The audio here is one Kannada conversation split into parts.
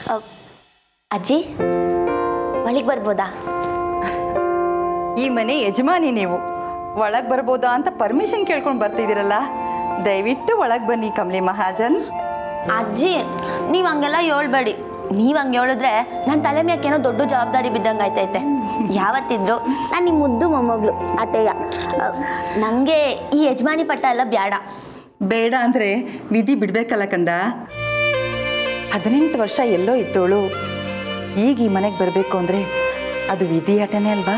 ಅ, ಅಜ್ಜಿ ಒಳಗೆ ಬರ್ಬೋದಾ ಈ ಮನೆ ಯಜಮಾನಿ ನೀವು ಒಳಗೆ ಬರ್ಬೋದಾ ಅಂತ ಪರ್ಮಿಷನ್ ಕೇಳ್ಕೊಂಡು ಬರ್ತಿದ್ದೀರಲ್ಲ ದಯವಿಟ್ಟು ಒಳಗೆ ಬನ್ನಿ ಕಮಲಿ ಮಹಾಜನ್ ಅಜ್ಜಿ ನೀವು ಹಂಗೆಲ್ಲ ಹೇಳ್ಬೇಡಿ ನೀವು ಹಂಗೆ ಹೇಳಿದ್ರೆ ನನ್ನ ತಲೆ ಮ್ಯಾಕೇನೋ ದೊಡ್ಡ ಜವಾಬ್ದಾರಿ ಬಿದ್ದಂಗೆ ಆಯ್ತೈತೆ ಯಾವತ್ತಿದ್ರು ನಾನು ನಿಮ್ಮ ಮುದ್ದು ಮೊಮ್ಮಗಳು ಅಟೆಯ ನನಗೆ ಈ ಯಜಮಾನಿ ಪಟ್ಟ ಎಲ್ಲ ಬ್ಯಾಡ ಬೇಡ ಅಂದರೆ ವಿಧಿ ಬಿಡಬೇಕಲ್ಲ ಕಂದ ಹದಿನೆಂಟು ವರ್ಷ ಎಲ್ಲೋ ಇದ್ದೋಳು ಈಗ ಈ ಮನೆಗೆ ಬರಬೇಕು ಅಂದರೆ ಅದು ವಿಧಿ ಆಟನೇ ಅಲ್ವಾ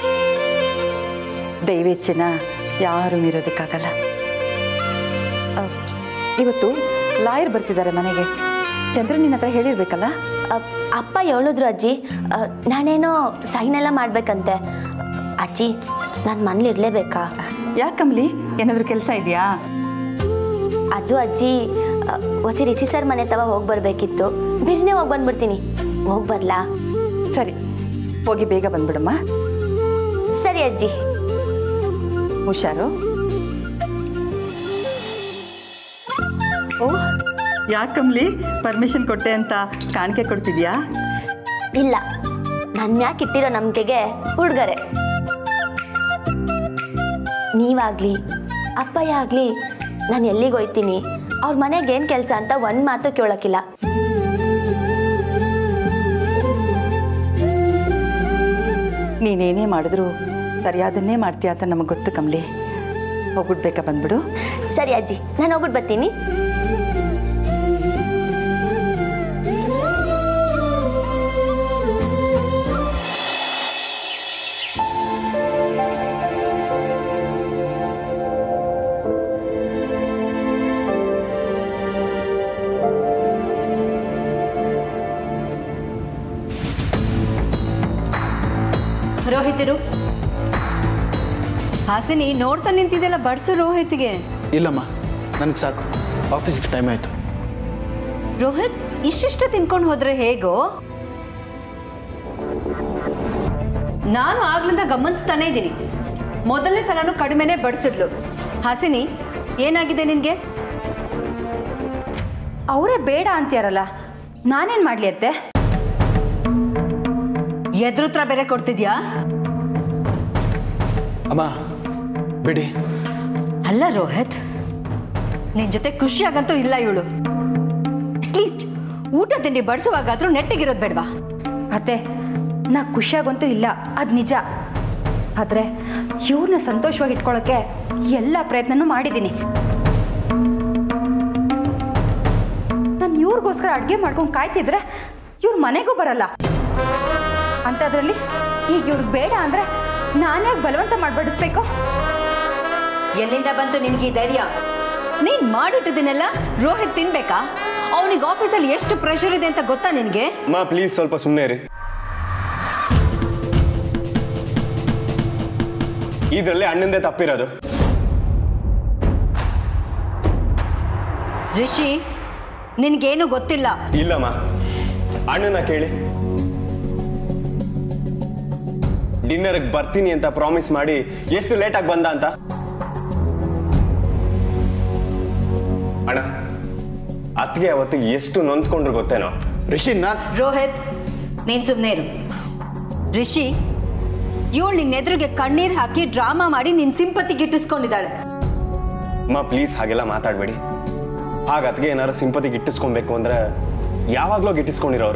ದೈವೇಚ್ಛೆನ ಯಾರು ಮೀರೋದಕ್ಕಾಗಲ್ಲ ಅ, ಇವತ್ತು ಲಾಯರ್ ಬರ್ತಿದ್ದಾರೆ ಮನೆಗೆ ಚಂದ್ರ ನಿನ್ನ ಹತ್ರ ಹೇಳಿರ್ಬೇಕಲ್ಲ ಅ, ಅಪ್ಪ ಹೇಳಿದ್ರು ಅಜ್ಜಿ ಅ, ನಾನೇನೋ ಸೈನ್ ಎಲ್ಲ ಮಾಡ್ಬೇಕಂತೆ ಅಜ್ಜಿ ನಾನು ಮನೇಲಿ ಇರಲೇಬೇಕಾ ಯಾಕೆ ಕಮಲಿ ಏನಾದರೂ ಕೆಲಸ ಇದೆಯಾ ಅದು ಅಜ್ಜಿ ಅ, ಹೊಸಿ ರಿಷಿ ಸರ್ ಮನೆ ತವ ಹೋಗಿ ಬರಬೇಕಿತ್ತು ಬಿರ್ನೇ ಹೋಗಿ ಬಂದ್ಬಿಡ್ತೀನಿ ಹೋಗಿ ಬರ್ಲಾ ಸರಿ ಹೋಗಿ ಬೇಗ ಬಂದ್ಬಿಡಮ್ಮ ಸರಿ ಅಜ್ಜಿ ಹುಷಾರು ಓ ಯಾಕೆ ಕಮಲಿ ಪರ್ಮಿಷನ್ ಕೊಟ್ಟೆ ಅಂತ ಕಾಣಿಕೆ ಕೊಡ್ತಿದ್ಯಾ ಇಲ್ಲ ನನ್ನ ಯಾಕೆ ಇಟ್ಟಿರೋ ನಂಬಿಕೆಗೆ ಹುಡುಗರೆ ನೀವಾಗ್ಲಿ ಅಪ್ಪಯ್ಯ ಆಗಲಿ ನಾನು ಎಲ್ಲಿಗೆ ಹೋಯ್ತೀನಿ ಅವ್ರ ಮನೆಗೆ ಏನು ಕೆಲಸ ಅಂತ ಒಂದು ಮಾತು ಕೇಳೋಕ್ಕಿಲ್ಲ ನೀನೇನೇ ಮಾಡಿದ್ರು ಸರಿಯಾದನ್ನೇ ಮಾಡ್ತೀಯ ಅಂತ ನಮಗೆ ಗೊತ್ತು ಕಮಲಿ ಹೋಗ್ಬಿಡ್ಬೇಕಾ ಬಂದ್ಬಿಡು ಸರಿ ಅಜ್ಜಿ ನಾನು ಹೋಗ್ಬಿಟ್ಟು ಬರ್ತೀನಿ ರೋಹಿತರು ಹಾಸಿನಿ ನೋಡ್ತಾ ನಿಂತಿದ್ದೆಲ್ಲ ಬಡ್ಸು ರೋಹಿತ್ಗೆ ಇಲ್ಲಮ್ಮ ನನಗೆ ಸಾಕು ಆಫೀಸಿಗೆ ಟೈಮ್ ಆಯಿತು ರೋಹಿತ್ ಇಷ್ಟಿಷ್ಟ ತಿನ್ಕೊಂಡು ಹೋದ್ರೆ ಹೇಗೋ ನಾನು ಆಗ್ಲಿಂದ ಗಮನಿಸ್ತಾನೆ ಇದ್ದೀನಿ ಮೊದಲನೇ ಸಲನೂ ಕಡಿಮೆನೆ ಬಡಿಸಿದ್ಲು ಹಾಸಿನಿ ಏನಾಗಿದೆ ನಿನಗೆ ಅವರೇ ಬೇಡ ಅಂತೀಯಾರಲ್ಲ ನಾನೇನು ಮಾಡಲಿ ಅತ್ತೆ ಎದುರುತ್ರ ಬೇರೆ ಕೊಡ್ತಿದ್ಯಾ ಅಮ್ಮ ಬಿಡಿ ಅಲ್ಲ ರೋಹಿತ್ ನಿನ್ ಜೊತೆ ಖುಷಿಯಾಗಂತೂ ಇಲ್ಲ ಇವಳು ಅಟ್ಲೀಸ್ಟ್ ಊಟ ತಿಂಡಿ ಬಡಿಸುವಾಗಾದ್ರೂ ನೆಟ್ಟಿಗಿರೋದು ಬೇಡವಾ ಅತ್ತೆ ನಾ ಖುಷಿಯಾಗಂತೂ ಇಲ್ಲ ಅದು ನಿಜ ಆದರೆ ಇವ್ರನ್ನ ಸಂತೋಷವಾಗಿ ಇಟ್ಕೊಳ್ಳೋಕ್ಕೆ ಎಲ್ಲ ಪ್ರಯತ್ನನೂ ಮಾಡಿದ್ದೀನಿ ನಾನು ಇವ್ರಿಗೋಸ್ಕರ ಅಡುಗೆ ಮಾಡ್ಕೊಂಡು ಕಾಯ್ತಿದ್ರೆ ಇವ್ರ ಮನೆಗೂ ಬರಲ್ಲ ಅಂಥದ್ರಲ್ಲಿ ಈಗ ಇವ್ರಿಗೆ ಬೇಡ ಅಂದರೆ ನಾನೇ ಬಲವಂತ ಮಾಡ್ಬಡಿಸ್ಬೇಕು ಎಲ್ಲಿಂದ ಬಂತು ನಿನ್ಗೆ ಈ ಧೈರ್ಯ ನೀನ್ ಮಾಡಿಟ್ಟಿದ್ದೀನೆಲ್ಲ ರೋಹಿತ್ ತಿನ್ಬೇಕಾ ಅವನಿಗೆ ಆಫೀಸಲ್ಲಿ ಎಷ್ಟು ಪ್ರೆಷರ್ ಇದೆ ಅಂತ ಗೊತ್ತಾ ನಿನ್ಗೆ ಮಾ ಪ್ಲೀಸ್ ಸ್ವಲ್ಪ ಸುಮ್ಮನೆ ರೀ ಇದರಲ್ಲೇ ಅಣ್ಣಂದೇ ತಪ್ಪಿರೋದು ರಿಷಿ ನಿನ್ಗೇನು ಗೊತ್ತಿಲ್ಲ ಇಲ್ಲಮ್ಮ ಅಣ್ಣನ ಕೇಳಿ ಡಿನ್ನರ್ಗೆ ಬರ್ತೀನಿ ಅಂತ ಪ್ರಾಮಿಸ್ ಮಾಡಿ ಎಷ್ಟು ಲೇಟಾಗಿ ಬಂದ ಅಂತ ಅಣ್ಣ ಅತ್ತಿಗೆ ಅವತ್ತು ಎಷ್ಟು ನೊಂದ್ಕೊಂಡ್ರು ಗೊತ್ತೇನೋ ರಿಷಿ ನಾನು ರೋಹಿತ್ ನೀನ್ ಸುಮ್ಮನೆ ಇರು ರಿಷಿ ಇವಳು ನಿನ್ನ ಎದುರಿಗೆ ಕಣ್ಣೀರ್ ಹಾಕಿ ಡ್ರಾಮಾ ಮಾಡಿ ನಿನ್ ಸಿಂಪತಿ ಗಿಟ್ಟಿಸ್ಕೊಂಡಿದ್ದಾಳೆ ಅಮ್ಮ ಪ್ಲೀಸ್ ಹಾಗೆಲ್ಲ ಮಾತಾಡಬೇಡಿ ಹಾಗ ಅತ್ತಿಗೆ ಏನಾರು ಸಿಂಪತಿ ಗಿಟ್ಟಿಸ್ಕೊಬೇಕು ಅಂದ್ರೆ ಯಾವಾಗಲೂ ಗಿಟ್ಟಿಸ್ಕೊಂಡಿರೋರು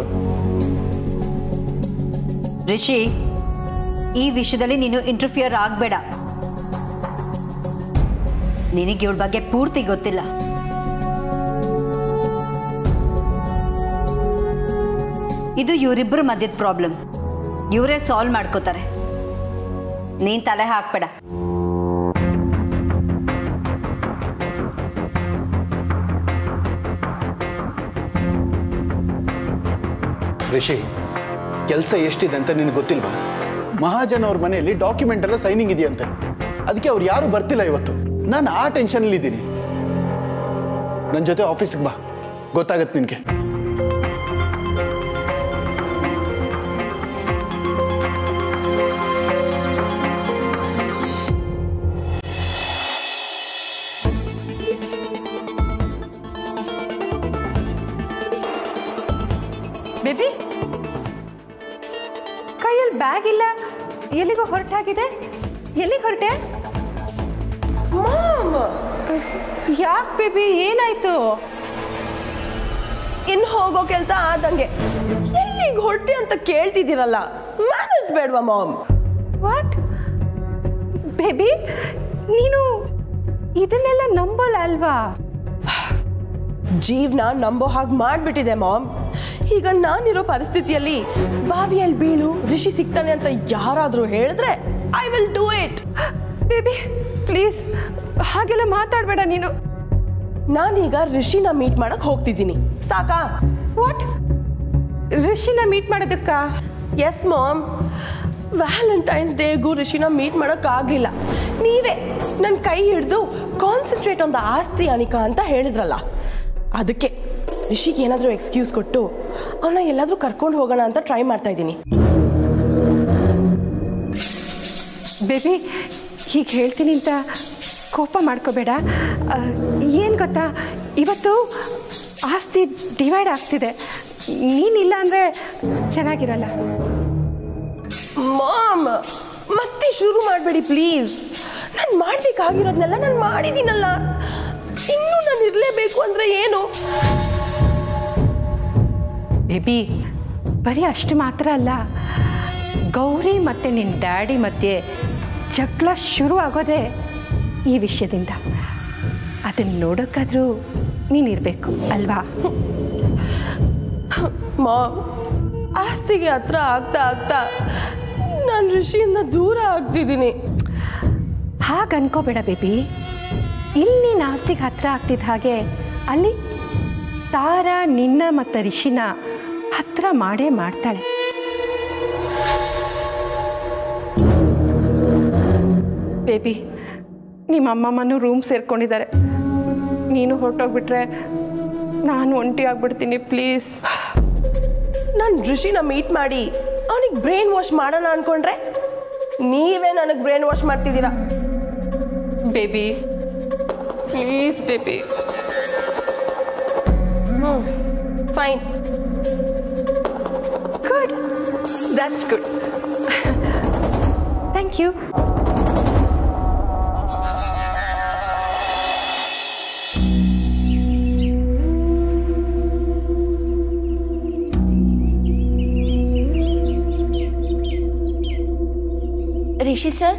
ರಿಷಿ ಈ ವಿಷಯದಲ್ಲಿ ನೀನು ಇಂಟರ್ಫಿಯರ್ ಆಗಬೇಡ ನಿನಗೆ ಇವಳ ಬಗ್ಗೆ ಪೂರ್ತಿ ಗೊತ್ತಿಲ್ಲ ಇದು ಇವರಿಬ್ಬರ ಮಧ್ಯದ ಪ್ರಾಬ್ಲಮ್ ಇವರೇ ಸಾಲ್ವ್ ಮಾಡ್ಕೋತಾರೆ ನೀನ್ ತಲೆ ಹಾಕ್ಬೇಡ ರಿಷಿ ಕೆಲಸ ಎಷ್ಟಿದೆ ಅಂತ ನಿನಗೆ ಗೊತ್ತಿಲ್ವಾ ಮಹಾಜನ್ ಅವ್ರ ಮನೆಯಲ್ಲಿ ಡಾಕ್ಯುಮೆಂಟ್ ಎಲ್ಲ ಸೈನಿಂಗ್ ಇದೆಯಂತೆ ಅದಕ್ಕೆ ಅವ್ರು ಯಾರು ಬರ್ತಿಲ್ಲ ಇವತ್ತು ನಾನು ಆ ಟೆನ್ಷನಲ್ಲಿ ಇದ್ದೀನಿ ನನ್ನ ಜೊತೆ ಆಫೀಸಿಗೆ ಬಾ ಗೊತ್ತಾಗತ್ತೆ ನಿನಗೆ ಬೇಬಿ ಕೈಯಲ್ಲಿ ಬ್ಯಾಗ್ ಇಲ್ಲ ಎಲ್ಲಿಗೋ ಹೊರಟಾಗಿದೆ ಎಲ್ಲಿಗೆ ಹೊರಟೆ ಯಾಕೆ ಬೇಬಿ ಏನಾಯ್ತು ಇನ್ನು ಹೋಗೋ ಕೆಲಸ ಆದಂಗೆ ಎಲ್ಲಿಗೆ ಹೊರಟೆ ಅಂತ ಕೇಳ್ತಿದ್ದೀರಲ್ಲ ಮ್ಯಾನರ್ಸ್ ಬೇಡವಾ ಮಾಮ್ ವಾಟ್ ಬೇಬಿ ನೀನು ಇದನ್ನೆಲ್ಲ ನಂಬಲ್ಲ ಅಲ್ವಾ ಜೀವನ ನಂಬೋ ಹಾಗೆ ಮಾಡಿಬಿಟ್ಟಿದೆ ಮಾಮ್ ಈಗ ನಾನಿರೋ ಪರಿಸ್ಥಿತಿಯಲ್ಲಿ ಬಾವಿಯಲ್ಲಿ ಬೀಳು ಋಷಿ ಸಿಗ್ತಾನೆ ಅಂತ ಯಾರಾದರೂ ಹೇಳಿದ್ರೆ I will do it baby please ಹಾಗೆಲ್ಲ ಮಾತಾಡಬೇಡ ನೀನು ನಾನೀಗ ಋಷಿನ ಮೀಟ್ ಮಾಡಕ್ ಹೋಗ್ತಿದ್ದೀನಿ ಸಾಕಾ ವಾಟ್ ಋಷಿನ ಮೀಟ್ ಮಾಡೋದಕ್ಕ ಎಸ್ ಮಾಮ್ ವ್ಯಾಲೆಂಟೈನ್ಸ್ ಡೇಗೂ ಋಷಿನ ಮೀಟ್ ಮಾಡೋಕ್ಕಾಗಲಿಲ್ಲ ನೀವೇ ನನ್ನ ಕೈ ಹಿಡಿದು ಕಾನ್ಸಂಟ್ರೇಟ್ ಆನ್ ದ ಆಸ್ತಿ ಅನಿಕಾ ಅಂತ ಹೇಳಿದ್ರಲ್ಲ ಅದಕ್ಕೆ ಋಷಿಗೆ ಏನಾದರೂ ಎಕ್ಸ್ಕ್ಯೂಸ್ ಕೊಟ್ಟು ಅವನ್ನ ಎಲ್ಲಾದರೂ ಕರ್ಕೊಂಡು ಹೋಗೋಣ ಅಂತ ಟ್ರೈ ಮಾಡ್ತಾ ಇದ್ದೀನಿ ಬೇಬಿ ಹೀಗೆ ಹೇಳ್ತೀನಿ ಅಂತ ಕೋಪ ಮಾಡ್ಕೋಬೇಡ ಏನು ಗೊತ್ತಾ ಇವತ್ತು ಆಸ್ತಿ ಡಿವೈಡ್ ಆಗ್ತಿದೆ ನೀನಿಲ್ಲ ಅಂದರೆ ಚೆನ್ನಾಗಿರಲ್ಲ ಮಾಮ್ ಮತ್ತೆ ಶುರು ಮಾಡಬೇಡಿ ಪ್ಲೀಸ್ ನಾನು ಮಾಡ್ಬೇಕಾಗಿರೋದ್ನೆಲ್ಲ ನಾನು ಮಾಡಿದ್ದೀನಲ್ಲ ಇನ್ನೂ ನಾನು ಇರಲೇಬೇಕು ಅಂದರೆ ಏನು ಬೇಬಿ ಬರೀ ಅಷ್ಟು ಮಾತ್ರ ಅಲ್ಲ ಗೌರಿ ಮತ್ತು ನಿನ್ನ ಡ್ಯಾಡಿ ಮಧ್ಯೆ ಜಗಳ ಶುರು ಆಗೋದೇ ಈ ವಿಷಯದಿಂದ ಅದನ್ನು ನೋಡೋಕ್ಕಾದರೂ ನೀನಿರಬೇಕು ಅಲ್ವಾ ಮಾಮ್ ಆಸ್ತಿಗೆ ಹತ್ರ ಆಗ್ತಾ ಆಗ್ತಾ ನಾನು ಋಷಿಯಿಂದ ದೂರ ಆಗ್ತಿದ್ದೀನಿ ಹಾಗೆ ಅನ್ಕೋಬೇಡ ಬೇಬಿ ಇಲ್ಲಿ ನೀನು ಆಸ್ತಿಗೆ ಹತ್ರ ಆಗ್ತಿದ್ದ ಹಾಗೆ ಅಲ್ಲಿ ತಾರಾ ನಿನ್ನ ಮತ್ತು ರಿಷಿನ ಹತ್ರ ಮಾಡೇ ಮಾಡ್ತಾಳೆ ಬೇಬಿ ನಿಮ್ಮ ಅಮ್ಮಮ್ಮನೂ ರೂಮ್ ಸೇರ್ಕೊಂಡಿದ್ದಾರೆ ನೀನು ಹೊರಟೋಗ್ಬಿಟ್ರೆ ನಾನು ಒಂಟಿ ಆಗ್ಬಿಡ್ತೀನಿ ಪ್ಲೀಸ್ ನಾನು ಋಷಿನ ಮೀಟ್ ಮಾಡಿ ಅವನಿಗೆ ಬ್ರೈನ್ ವಾಶ್ ಮಾಡೋಣ ಅನ್ಕೊಂಡ್ರೆ ನೀವೇ ನನಗೆ ಬ್ರೈನ್ ವಾಶ್ ಮಾಡ್ತಿದ್ದೀರಾ ಬೇಬಿ ಪ್ಲೀಸ್ ಬೇಬಿ ಹ್ಞೂ fine good that's good thank you Rishi sir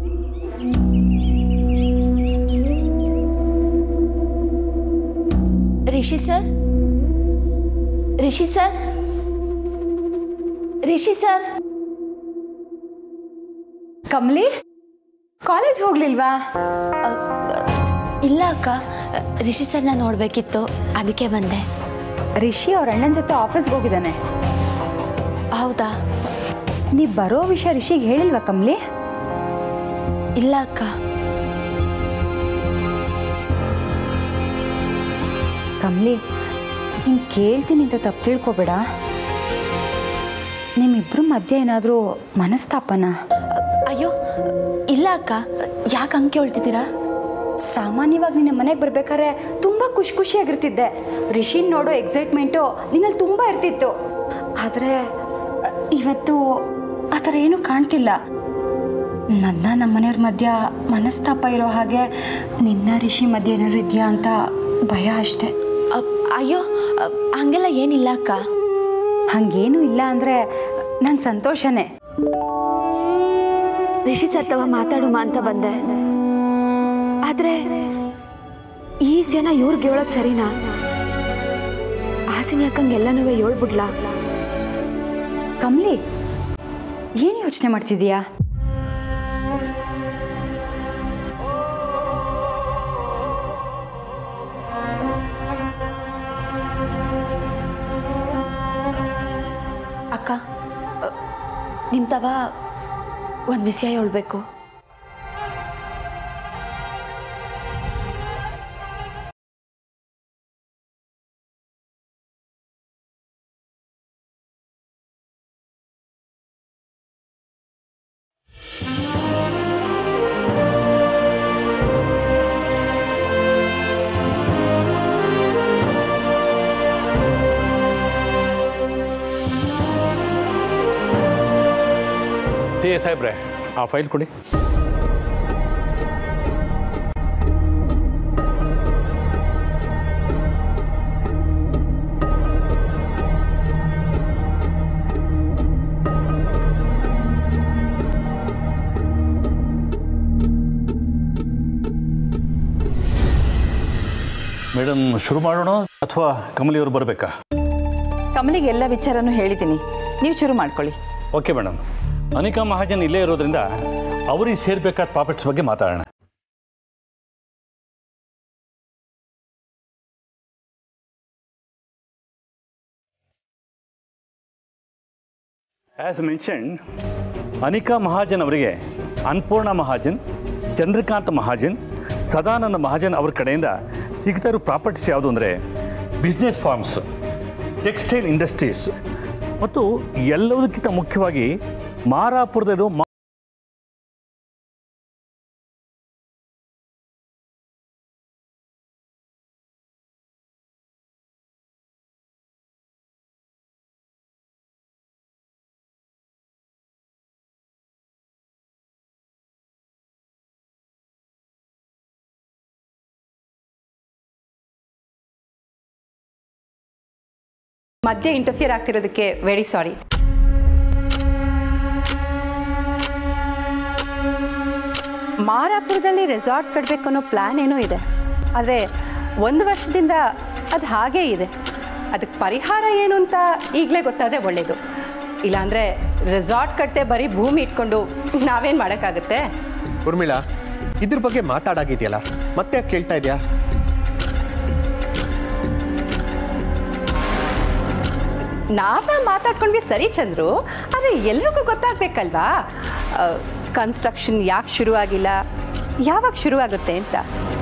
Rishi sir Rishi sir Rishi sir Kamali college ಹೋಗ್ಲಿಲ್ವಾ ಇಲ್ಲ ಅಕ್ಕ ರಿಷಿ ಸರ್ನ ನೋಡಬೇಕಿತ್ತು ಅದಕ್ಕೆ ಬಂದೆ ರಿಷಿ ಅವ್ರ ಅಣ್ಣನ ಜೊತೆ ಆಫೀಸ್ಗೆ ಹೋಗಿದ್ದಾನೆ ಹೌದಾ ನೀ ಬರೋ ವಿಷಯ ರಿಷಿಗೆ ಹೇಳಿಲ್ವಾ ಕಮ್ಲಿ ಇಲ್ಲ ಅಕ್ಕ ಕಮ್ಲಿ ನೀನು ಕೇಳ್ತೀನಿ ಅಂತ ತಪ್ಪು ತಿಳ್ಕೊಬೇಡ ನಿಮ್ಮಿಬ್ರ ಮಧ್ಯೆ ಏನಾದರೂ ಮನಸ್ತಾಪನ ಅಯ್ಯೋ ಇಲ್ಲ ಅಕ್ಕ ಯಾಕೆ ಹಂಗೆ ಕೇಳ್ತಿದ್ದೀರಾ ಸಾಮಾನ್ಯವಾಗಿ ನಿನ್ನ ಮನೆಗೆ ಬರ್ಬೇಕಾದ್ರೆ ತುಂಬ ಖುಷಿ ಖುಷಿಯಾಗಿರ್ತಿದ್ದೆ ರಿಷಿನ್ ನೋಡೋ ಎಕ್ಸೈಟ್ಮೆಂಟು ನಿನ್ನಲ್ಲಿ ತುಂಬ ಇರ್ತಿತ್ತು ಆದರೆ ಇವತ್ತು ಆ ಥರ ಏನೂ ಕಾಣ್ತಿಲ್ಲ ನನ್ನ ನಮ್ಮ ಮನೆಯವ್ರ ಮಧ್ಯ ಮನಸ್ತಾಪ ಇರೋ ಹಾಗೆ ನಿನ್ನ ರಿಷಿ ಮಧ್ಯೆ ಏನಾದ್ರು ಇದೆಯಾ ಅಂತ ಭಯ ಅಷ್ಟೆ ಅ- ಅಯ್ಯೋ ಅ- ಹಂಗೆಲ್ಲ ಏನಿಲ್ಲ ಅಕ್ಕ ಹಾಗೇನೂ ಇಲ್ಲ ಅಂದರೆ ನಂಗೆ ಸಂತೋಷನೇ ರಿಷಿ ಸರ್ ತವ ಮಾತಾಡುಮ ಅಂತ ಬಂದೆ ಆದ್ರೆ ಈ ಜನ ಇವ್ರಿಗೆ ಹೇಳೋದು ಸರಿನಾ ಆಸಿನಿ ಅಕ್ಕಂಗೆಲ್ಲನೂ ಹೇಳ್ಬಿಡ್ಲಾ ಕಮ್ಲಿ ಏನು ಯೋಚನೆ ಮಾಡ್ತಿದೀಯಾ ಅಕ್ಕ ಅ, ನಿಮ್ ತವ ಒಂದು ವಿಷಯ ಹೇಳ್ಬೇಕು ಎ ಸಾಹೇಬ್ರೆ ಆ ಫೈಲ್ ಕೊಡಿ ಮೇಡಮ್ ಶುರು ಮಾಡೋಣ ಅಥವಾ ಕಮಲಿಯವರು ಬರಬೇಕಾ ಕಮಲಿಗೆ ಎಲ್ಲ ವಿಚಾರನೂ ಹೇಳಿದ್ದೀನಿ ನೀವು ಶುರು ಮಾಡ್ಕೊಳ್ಳಿ ಓಕೆ ಮೇಡಮ್ ಅನಿಕಾ ಮಹಾಜನ್ ಇಲ್ಲೇ ಇರೋದ್ರಿಂದ ಅವರಿಗೆ ಸೇರ್ಬೇಕಾದ ಪ್ರಾಫಿಟ್ಸ್ ಬಗ್ಗೆ ಮಾತಾಡೋಣ ಆ್ಯಸ್ ಮೆನ್ಷನ್ ಅನಿಕಾ ಮಹಾಜನ್ ಅವರಿಗೆ ಅನ್ನಪೂರ್ಣ ಮಹಾಜನ್ ಚಂದ್ರಕಾಂತ್ ಮಹಾಜನ್ ಸದಾನಂದ ಮಹಾಜನ್ ಅವ್ರ ಕಡೆಯಿಂದ ಸಿಗ್ತಾ ಇರೋ ಪ್ರಾಪರ್ಟೀಸ್ ಯಾವುದು ಅಂದರೆ ಬಿಸ್ನೆಸ್ ಫಾರ್ಮ್ಸ್ ಟೆಕ್ಸ್ಟೈಲ್ ಇಂಡಸ್ಟ್ರೀಸ್ ಮತ್ತು ಎಲ್ಲದಕ್ಕಿಂತ ಮುಖ್ಯವಾಗಿ ಮಾರಾಪುರದಲ್ಲಿರೋ ಮಾ ಮಧ್ಯೆ ಇಂಟರ್ಫಿಯರ್ ಆಗ್ತಿರೋದಕ್ಕೆ ವೆರಿ ಸಾರಿ ಮಾರಾಪುರದಲ್ಲಿ ರೆಸಾರ್ಟ್ ಕಟ್ಟಬೇಕು ಅನ್ನೋ ಪ್ಲ್ಯಾನ್ ಏನೋ ಇದೆ ಆದರೆ ಒಂದು ವರ್ಷದಿಂದ ಅದು ಹಾಗೇ ಇದೆ ಅದಕ್ಕೆ ಪರಿಹಾರ ಏನು ಅಂತ ಈಗಲೇ ಗೊತ್ತಾದರೆ ಒಳ್ಳೆಯದು ಇಲ್ಲಾಂದರೆ ರೆಸಾರ್ಟ್ ಕಟ್ಟೆ ಬರೀ ಭೂಮಿ ಇಟ್ಕೊಂಡು ನಾವೇನು ಮಾಡೋಕ್ಕಾಗುತ್ತೆ ಉರ್ಮಿಳಾ ಇದ್ರ ಬಗ್ಗೆ ಮಾತಾಡಾಗಿದೆಯಲ್ಲ ಮತ್ತೆ ಯಾಕ್ ಕೇಳ್ತಾ ಇದೆಯಾ ನಾವೇ ಮಾತಾಡ್ಕೊಂಡ್ವಿ ಸರಿ ಚಂದ್ರು ಆದರೆ ಎಲ್ರಿಗೂ ಗೊತ್ತಾಗಬೇಕಲ್ವಾ ಕನ್ಸ್ಟ್ರಕ್ಷನ್ ಯಾಕೆ ಶುರುವಾಗಿಲ್ಲ ಯಾವಾಗ ಶುರುವಾಗುತ್ತೆ ಅಂತ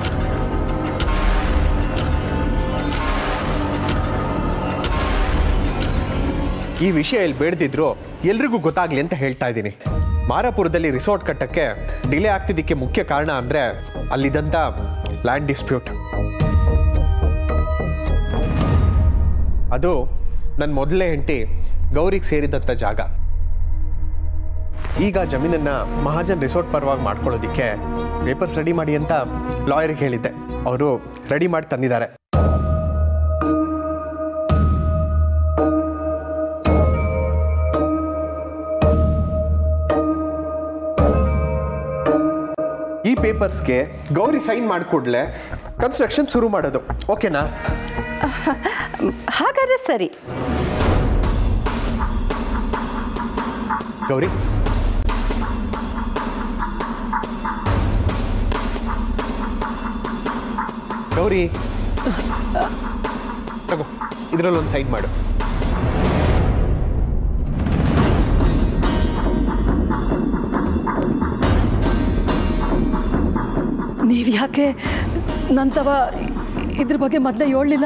ಈ ವಿಷಯ ಇಲ್ಲಿ ಬೇಡದಿದ್ರು ಎಲ್ರಿಗೂ ಗೊತ್ತಾಗ್ಲಿ ಅಂತ ಹೇಳ್ತಾ ಇದ್ದೀನಿ ಮಾರಾಪುರದಲ್ಲಿ ರಿಸಾರ್ಟ್ ಕಟ್ಟಕ್ಕೆ ಡಿಲೇ ಆಗ್ತಿದ್ದಕ್ಕೆ ಮುಖ್ಯ ಕಾರಣ ಅಂದರೆ ಅಲ್ಲಿದ್ದಂಥ ಲ್ಯಾಂಡ್ ಡಿಸ್ಪ್ಯೂಟ್ ಅದು ನನ್ನ ಮೊದಲನೇ ಹೆಂಡತಿ ಗೌರಿಗೆ ಸೇರಿದಂಥ ಜಾಗ ಈಗ ಜಮೀನನ್ನ ಮಹಾಜನ್ ರಿಸಾರ್ಟ್ ಪರವಾಗಿ ಮಾಡ್ಕೊಳ್ಳೋದಿಕ್ಕೆ ಪೇಪರ್ಸ್ ರೆಡಿ ಮಾಡಿ ಅಂತ ಲಾಯರ್ಗೆ ಹೇಳಿದ್ದೆ ಅವರು ರೆಡಿ ಮಾಡಿ ತಂದಿದ್ದಾರೆ ಈ ಪೇಪರ್ಸ್ಗೆ ಗೌರಿ ಸೈನ್ ಮಾಡಿಕೊಡ್ಲೆ ಕನ್ಸ್ಟ್ರಕ್ಷನ್ ಶುರು ಮಾಡೋದು ಓಕೆನಾ ಹಾಗಾದ್ರೆ ಸರಿ ಗೌರಿ ಗೌರಿ ತಗೋ ಇದರಲ್ಲಿ ಒಂದು ಸೈನ್ ಮಾಡು ನೀವು ಯಾಕೆ ನಂತವ ಇದ್ರ ಬಗ್ಗೆ ಮೊದಲೇ ಹೇಳಲಿಲ್ಲ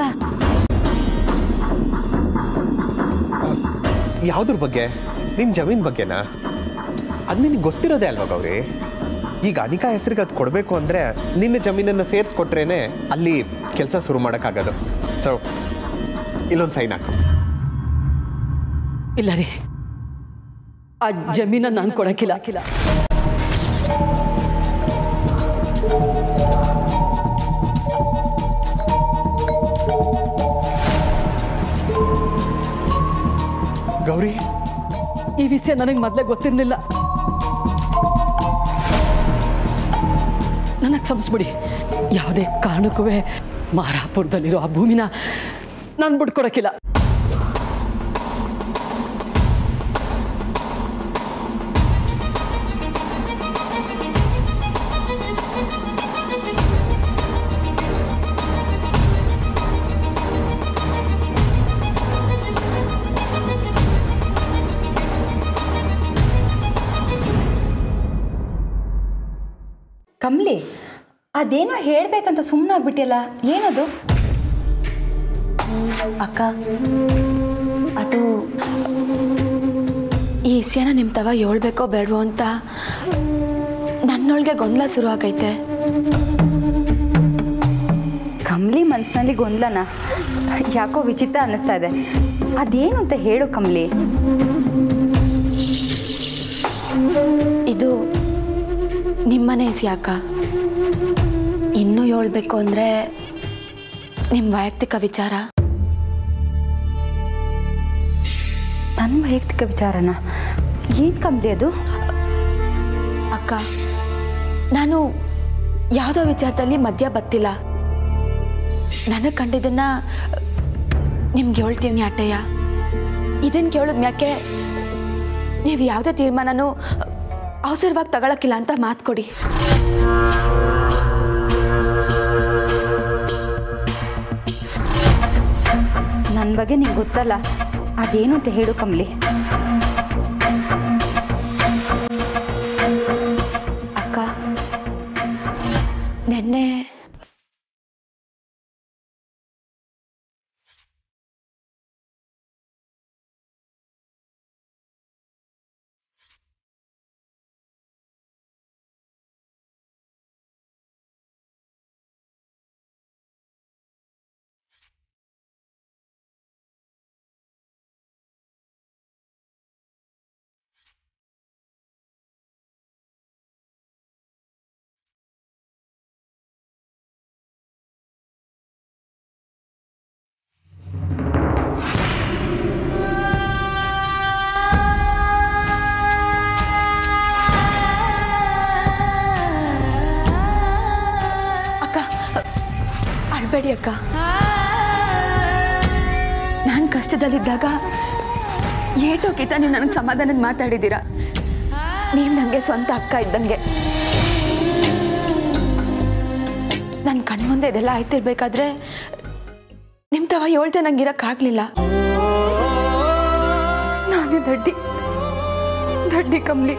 ಯಾವುದ್ರ ಬಗ್ಗೆ ನಿನ್ನ ಜಮೀನ್ ಬಗ್ಗೆನಾ ಅದು ನಿನಗೆ ಗೊತ್ತಿರೋದೇ ಅಲ್ವಾ ಗೌರಿ ಈಗ ಅನಿಕಾ ಹೆಸರಿಗೆ ಅದು ಕೊಡಬೇಕು ಅಂದರೆ ನಿನ್ನ ಜಮೀನನ್ನು ಸೇರಿಸ್ಕೊಟ್ರೇನೆ ಅಲ್ಲಿ ಕೆಲಸ ಶುರು ಮಾಡೋಕ್ಕಾಗೋದು ಸೊ ಇಲ್ಲೊಂದು ಸೈನ್ ಹಾಕು ಇಲ್ಲ ರೀ ಆ ಜಮೀನ ನಾನು ಕೊಡಕ್ಕಿಲ್ಲ ಗೌರಿ ಈ ವಿಷಯ ನನಗೆ ಮೊದಲೇ ಗೊತ್ತಿರಲಿಲ್ಲ ನನಗೆ ಕ್ಷಮಿಸ್ಬಿಡಿ ಯಾವುದೇ ಕಾರಣಕ್ಕೂ ಮಾರಾಪುರದಲ್ಲಿರೋ ಆ ಭೂಮಿನ ನಾನು ಬಿಟ್ಕೊಡಕ್ಕಿಲ್ಲ ಕಮ್ಲಿ ಅದೇನೋ ಹೇಳ್ಬೇಕಂತ ಸುಮ್ಮನಾಗ್ಬಿಟ್ಟಿಯಲ್ಲ ಏನದು ಅಕ್ಕ ಅದು ಈ ವಿಷಯನ ನಿಮ್ಮ ತವ ಹೇಳ್ಬೇಕೋ ಬೇಡವೋ ಅಂತ ನನ್ನೊಳಗೆ ಗೊಂದಲ ಶುರು ಆಗೈತೆ ಕಮ್ಲಿ ಮನಸ್ಸಿನಲ್ಲಿ ಗೊಂದಲನ ಯಾಕೋ ವಿಚಿತ್ರ ಅನ್ನಿಸ್ತಾ ಇದೆ ಅದೇನು ಅಂತ ಹೇಳು ಕಮ್ಲಿ ಇದು ನಿಮ್ಮನೆ ಯಾಕ ಇನ್ನೂ ಹೇಳ್ಬೇಕು ಅಂದರೆ ನಿಮ್ಮ ವೈಯಕ್ತಿಕ ವಿಚಾರ ನನ್ನ ವೈಯಕ್ತಿಕ ವಿಚಾರನ ಏನು ಕಂಪ್ಲಿ ಅದು ಅಕ್ಕ ನಾನು ಯಾವುದೋ ವಿಚಾರದಲ್ಲಿ ಮಧ್ಯ ಬತ್ತಿಲ್ಲ ನನಗೆ ಕಂಡಿದ್ದನ್ನ ನಿಮ್ಗೆ ಹೇಳ್ತೀವಿ ಅಟ್ಟಯ್ಯ ಇದನ್ನು ಕೇಳಿದ ಮ್ಯಾಕೆ ನೀವು ಯಾವುದೇ ತೀರ್ಮಾನನೂ ಅವಸರವಾಗಿ ತಗೊಳಕ್ಕಿಲ್ಲ ಅಂತ ಮಾತು ಕೊಡಿ ನನ್ನ ಬಗ್ಗೆ ನಿಂಗೆ ಗೊತ್ತಲ್ಲ ಅದೇನು ಅಂತ ಹೇಳು ಕಮಲಿ ಅಕ್ಕ ನೆನ್ನೆ ಅಕ್ಕ ಅಳ್ಬೇಡಿ ಅಕ್ಕ ನಾನು ಕಷ್ಟದಲ್ಲಿದ್ದಾಗ ಏಟೋಕಿತ ನೀವು ನನಗೆ ಸಮಾಧಾನದ ಮಾತಾಡಿದ್ದೀರಾ ನೀವು ನನಗೆ ಸ್ವಂತ ಅಕ್ಕ ಇದ್ದಂಗೆ ನನ್ನ ಕಣ್ಮುಂದೆ ಇದೆಲ್ಲ ಆಯ್ತಿರ್ಬೇಕಾದ್ರೆ ನಿಮ್ಮ ತವ ಹೇಳ್ತೆ ನಂಗೆ ಇರೋಕ್ಕಾಗಲಿಲ್ಲ ನಾನೇ ದಡ್ಡಿ ದಡ್ಡಿ ಕಮಲಿ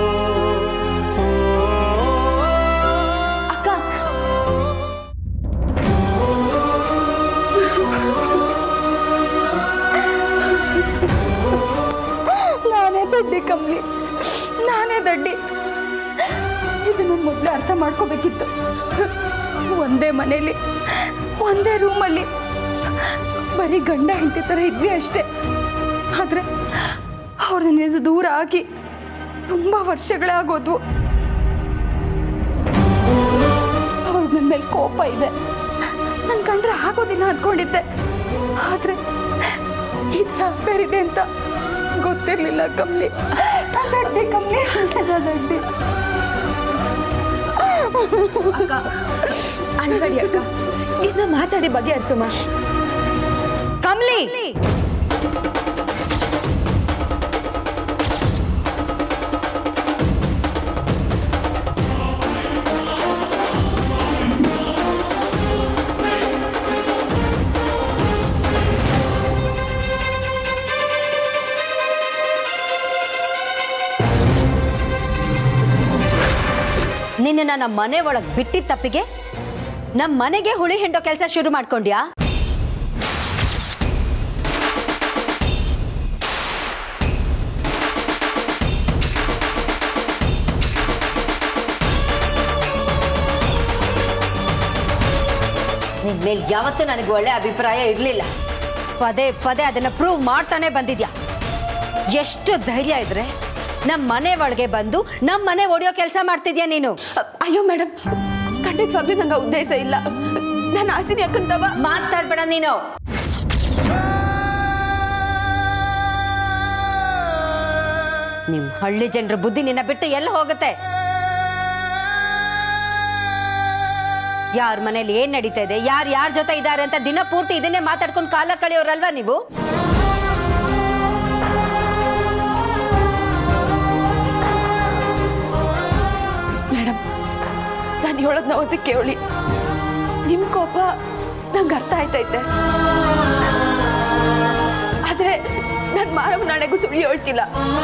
ಅಕ್ಕ ನಾನೇ ದಡ್ಡಿ ಕಮ್ಮಿ ನಾನೇ ದಡ್ಡಿ ಇದನ್ನು ಮೊದಲು ಅರ್ಥ ಮಾಡ್ಕೋಬೇಕಿತ್ತು ಒಂದೇ ಮನೇಲಿ ಒಂದೇ ರೂಮಲ್ಲಿ ಬರೀ ಗಂಡ ಹೆಂಡತಿ ಥರ ಇದ್ವಿ ಅಷ್ಟೇ ಆದರೆ ಅವ್ರನ್ನ ದೂರ ಆಗಿ ತುಂಬ ವರ್ಷಗಳೇ ಆಗೋದ್ವು ಅವ್ರ ನನ್ನ ಮೇಲೆ ಕೋಪ ಇದೆ ನನ್ನ ಕಂಡ್ರೆ ಆಗೋದಿಲ್ಲ ಅಂದ್ಕೊಂಡಿದ್ದೆ ಆದರೆ ಈ ಥರ ಅಫೇರ್ ಇದೆ ಅಂತ ಗೊತ್ತಿರಲಿಲ್ಲ ಕಮ್ಲಿ ದಡ್ಡಿ ಕಮ್ಲಿ ದಡ್ಡಿ ಅಳ್ಬೇಡಿ ಅಕ್ಕ ಇದನ್ನ ಮಾತಾಡಿ ಬಗೆಹರಿಸುಮ್ಮ ಕಮ್ಲಿ ನಿನ್ನ ನಮ್ಮ ಮನೆ ಒಳಗೆ ಬಿಟ್ಟಿದ್ದ ತಪ್ಪಿಗೆ ನಮ್ಮ ಮನೆಗೆ ಹುಳಿ ಹಿಂಡೋ ಕೆಲಸ ಶುರು ಮಾಡ್ಕೊಂಡ್ಯಾ ನಿನ್ ಮೇಲೆ ಯಾವತ್ತೂ ನನಗೆ ಒಳ್ಳೆ ಅಭಿಪ್ರಾಯ ಇರಲಿಲ್ಲ ಪದೇ ಪದೇ ಅದನ್ನ ಪ್ರೂವ್ ಮಾಡ್ತಾನೆ ಬಂದಿದ್ಯಾ ಎಷ್ಟು ಧೈರ್ಯ ಇದ್ರೆ ನಮ್ಮ ಮನೆ ಒಳಗೆ ಬಂದು ನಮ್ಮ ಮನೆ ಒಡೆಯೋ ಕೆಲಸ ಮಾಡ್ತಿದ್ಯಾ ನೀನು ಅಯ್ಯೋ ಮೇಡಮ್ ಖಂಡಿತವಾಗ್ಲೂ ನಂಗೆ ಆ ಉದ್ದೇಶ ಇಲ್ಲ ನಾನು ಆಸಿನಿ ಅಕ್ಕಂತವ ಮಾತಾಡ್ಬೇಡ ನೀನು ನಿಮ್ ಹಳ್ಳಿ ಜನರ ಬುದ್ಧಿ ನಿನ್ನ ಬಿಟ್ಟು ಎಲ್ಲಿ ಹೋಗುತ್ತೆ ಯಾರ ಮನೇಲಿ ಏನ್ ನಡೀತಾ ಇದೆ ಯಾರು ಯಾರ ಜೊತೆ ಇದ್ದಾರೆ ಅಂತ ದಿನ ಪೂರ್ತಿ ಇದನ್ನೇ ಮಾತಾಡ್ಕೊಂಡು ಕಾಲ ಕಳೆಯೋರಲ್ವಾ ನೀವು ಮೇಡಮ್ ನಾನು ಹೇಳೋದ್ ನಾವು ಕೇಳಿ ನಿಮ್ಮ ಕೋಪ ನಂಗೆ ಅರ್ಥ ಆಯ್ತೈತೆ ಆದ್ರೆ ನಾನು ಮಾರವ ನಾಳೆಗೂ ಸುಳ್ಳು ಹೇಳ್ತಿಲ್ಲ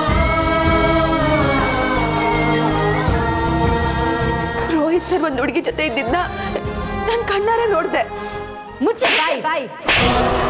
ರೋಹಿತ್ ಸರ್ ಒಂದು ಹುಡುಗಿ ಜೊತೆ ಇದ್ದಿದ್ನ ನಾನು ಕಣ್ಣಾರೆ ನೋಡಿದೆ ಮುಚ್ಚ ಬಾಯಿ ಬಾಯಿ